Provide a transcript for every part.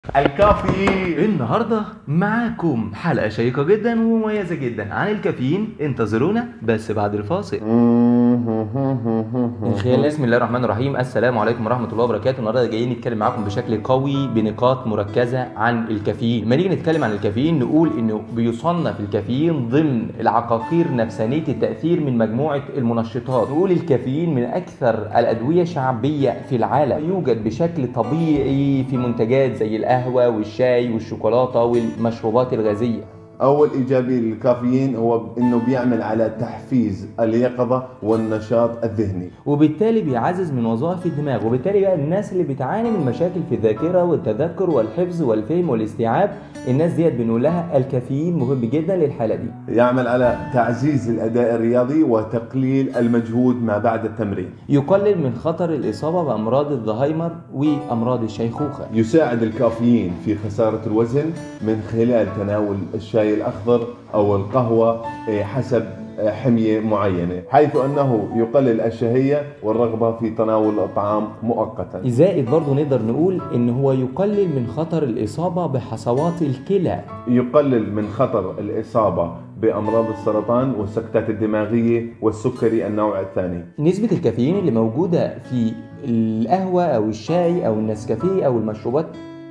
الكافيين النهارده معاكم حلقه شيقه جدا ومميزه جدا عن الكافيين انتظرونا بس بعد الفاصل من خلال بسم الله الرحمن الرحيم السلام عليكم ورحمه الله وبركاته النهارده جايين نتكلم معاكم بشكل قوي بنقاط مركزه عن الكافيين لما نيجي نتكلم عن الكافيين نقول انه بيصنف الكافيين ضمن العقاقير نفسانيه التاثير من مجموعه المنشطات نقول الكافيين من اكثر الادويه شعبيه في العالم يوجد بشكل طبيعي في منتجات زي القهوه والشاي والشوكولاته والمشروبات الغازيه اول ايجابي للكافيين هو انه بيعمل على تحفيز اليقظه والنشاط الذهني وبالتالي بيعزز من وظائف الدماغ وبالتالي بقى الناس اللي بتعاني من مشاكل في الذاكره والتذكر والحفظ والفهم والاستيعاب الناس ديت بنقول لها الكافيين مهم جدا للحاله دي يعمل على تعزيز الاداء الرياضي وتقليل المجهود ما بعد التمرين يقلل من خطر الاصابه بامراض الزهايمر وامراض الشيخوخه يساعد الكافيين في خساره الوزن من خلال تناول الشاي الاخضر او القهوه إيه، حسب إيه، حميه معينه حيث انه يقلل الشهيه والرغبه في تناول الطعام مؤقتا زائد برضه نقدر نقول ان هو يقلل من خطر الاصابه بحصوات الكلى يقلل من خطر الاصابه بامراض السرطان والسكتات الدماغيه والسكري النوع الثاني نسبة الكافيين اللي موجودة في القهوة أو الشاي أو النسكافيه أو المشروبات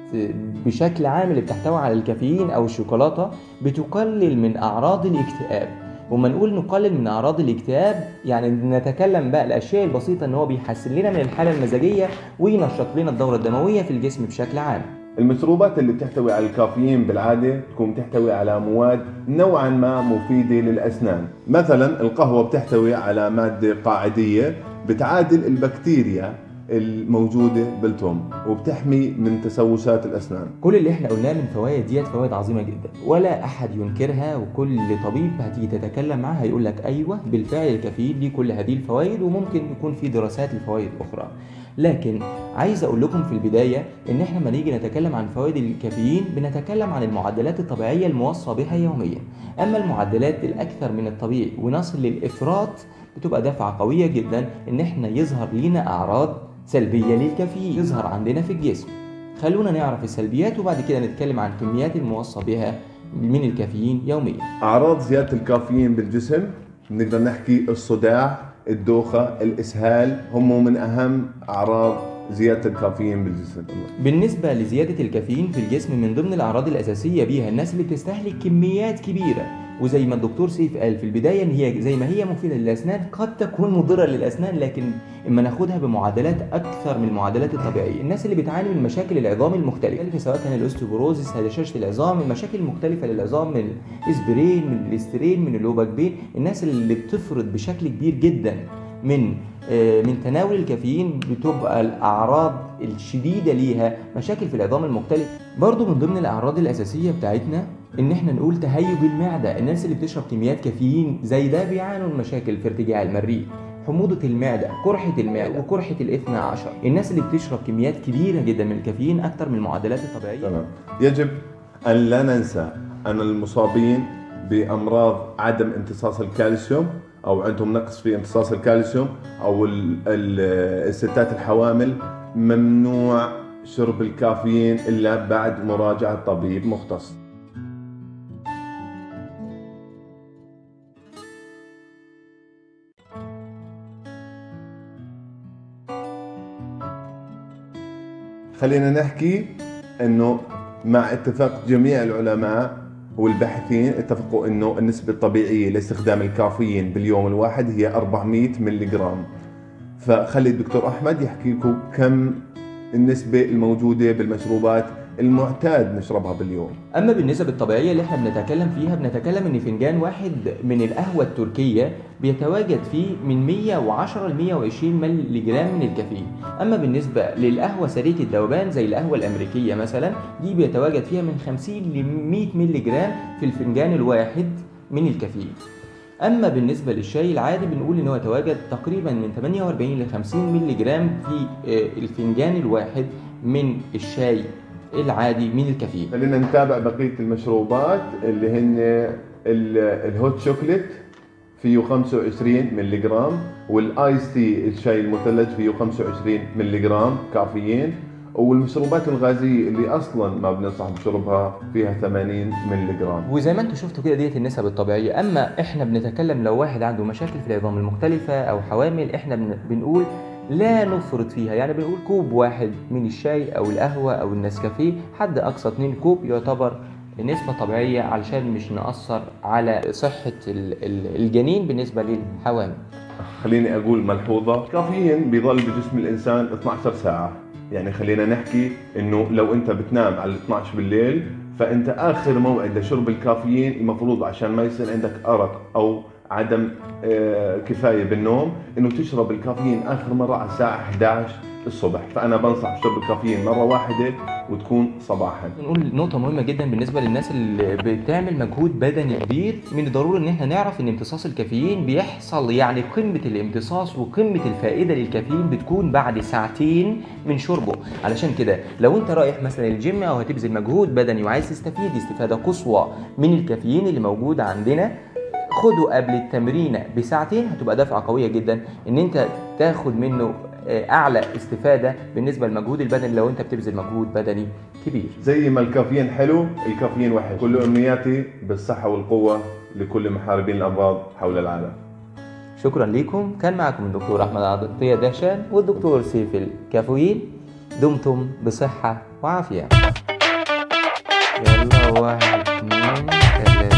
بشكل عام اللي بتحتوي على الكافيين أو الشوكولاتة بتقلل من أعراض الاكتئاب وما نقول نقلل من أعراض الاكتئاب يعني نتكلم بقى الأشياء البسيطة إن هو بيحسن لنا من الحالة المزاجية وينشط لنا الدورة الدموية في الجسم بشكل عام المشروبات اللي بتحتوي على الكافيين بالعادة تكون بتحتوي على مواد نوعا ما مفيدة للأسنان مثلا القهوة بتحتوي على مادة قاعدية بتعادل البكتيريا الموجودة بالتوم وبتحمي من تسوسات الأسنان كل اللي احنا قلناه من فوائد ديت فوائد عظيمه جدا ولا احد ينكرها وكل طبيب هتيجي تتكلم معاه هيقول لك ايوه بالفعل الكافيين ليه كل هذه الفوائد وممكن يكون في دراسات لفوائد اخرى لكن عايز اقول لكم في البدايه ان احنا لما نيجي نتكلم عن فوائد الكافيين بنتكلم عن المعدلات الطبيعيه الموصى بها يوميا اما المعدلات الاكثر من الطبيعي ونصل للافراط بتبقى دفعه قويه جدا ان احنا يظهر لينا اعراض سلبيه للكافيين يظهر عندنا في الجسم خلونا نعرف السلبيات وبعد كده نتكلم عن الكميات الموصى بها من الكافيين يوميا أعراض زيادة الكافيين بالجسم نقدر نحكي الصداع الدوخة الإسهال هم من أهم أعراض زيادة الكافيين بالجسم بالنسبة لزيادة الكافيين في الجسم من ضمن الأعراض الأساسية بيها الناس اللي بتستهلك كميات كبيرة وزي ما الدكتور سيف قال في البداية إن هي زي ما هي مفيدة للأسنان قد تكون مضرة للأسنان لكن إما ناخدها بمعدلات أكثر من المعدلات الطبيعية الناس اللي بتعاني من مشاكل العظام المختلفة سواء كان الأوستيوبروزيس هشاشة العظام المشاكل المختلفة للعظام من الإسبرين من الاسترين من اللوباك بين الناس اللي بتفرط بشكل كبير جدا من آه، من تناول الكافيين بتبقى الاعراض الشديده ليها مشاكل في العظام المختلفه برضو من ضمن الاعراض الاساسيه بتاعتنا ان احنا نقول تهيج المعده الناس اللي بتشرب كميات كافيين زي ده بيعانوا من مشاكل في ارتجاع المريء حموضة المعدة، قرحة المعدة وقرحة الاثنى عشر، الناس اللي بتشرب كميات كبيرة جدا من الكافيين أكتر من المعدلات الطبيعية تمام يجب أن لا ننسى أن المصابين بأمراض عدم امتصاص الكالسيوم أو عندهم نقص في امتصاص الكالسيوم أو ال- ال- الستات الحوامل ممنوع شرب الكافيين إلا بعد مراجعة طبيب مختص خلينا نحكي انه مع اتفاق جميع العلماء والباحثين اتفقوا انه النسبة الطبيعية لاستخدام الكافيين باليوم الواحد هي 400 ملي جرام فخلي الدكتور احمد يحكي لكم كم النسبة الموجودة بالمشروبات المعتاد نشربها باليوم اما بالنسب الطبيعيه اللي احنا بنتكلم فيها بنتكلم ان فنجان واحد من القهوه التركيه بيتواجد فيه من 110 ل 120 مللي جرام من الكافيين اما بالنسبه للقهوه سريعه الذوبان زي القهوه الامريكيه مثلا دي بيتواجد فيها من 50 ل 100 مللي جرام في الفنجان الواحد من الكافيين اما بالنسبه للشاي العادي بنقول ان هو يتواجد تقريبا من 48 ل 50 مللي جرام في آه، الفنجان الواحد من الشاي العادي من الكافيين خلينا نتابع بقية المشروبات اللي هن ال- الهوت شوكليت فيه 25 ملي جرام والايس تي الشاي المثلج فيه 25 ملي جرام كافيين والمشروبات الغازيه اللي اصلا ما بننصح بشربها فيها 80 ملي جرام وزي ما انتم شفتوا كده ديت النسب الطبيعيه اما احنا بنتكلم لو واحد عنده مشاكل في العظام المختلفه او حوامل احنا بن- بنقول لا نفرط فيها يعني بنقول كوب واحد من الشاي او القهوه او النسكافيه حد اقصى 2 كوب يعتبر نسبة طبيعية علشان مش نأثر على صحة ال- ال- الجنين بالنسبة للحوامل خليني اقول ملحوظه الكافيين بيضل بجسم الانسان 12 ساعه يعني خلينا نحكي انه لو انت بتنام على 12 بالليل فانت اخر موعد لشرب الكافيين المفروض عشان ما يصير عندك ارق او عدم آه، كفايه بالنوم انه تشرب الكافيين اخر مره على الساعه 11 الصبح فانا بنصح بشرب الكافيين مره واحده وتكون صباحا نقول نقطة مهمة جدا بالنسبة للناس اللي بتعمل مجهود بدني كبير من الضروري ان احنا نعرف ان امتصاص الكافيين بيحصل يعني قمة الامتصاص وقمة الفائدة للكافيين بتكون بعد ساعتين من شربه علشان كده لو انت رايح مثلا الجيم او هتبذل مجهود بدني وعايز تستفيد استفادة قصوى من الكافيين اللي موجود عندنا خده قبل التمرين بساعتين هتبقى دفعة قوية جدا ان انت تاخد منه آه، اعلى استفادة بالنسبة للمجهود البدني لو انت بتبذل مجهود بدني كبير زي ما الكافيين حلو الكافيين وحش كل امنياتي بالصحه والقوه لكل محاربين الامراض حول العالم شكرا لكم كان معكم الدكتور احمد عطيه دهشان والدكتور سيف الكافوين دمتم بصحه وعافيه يلا واحد اثنين ثلاثة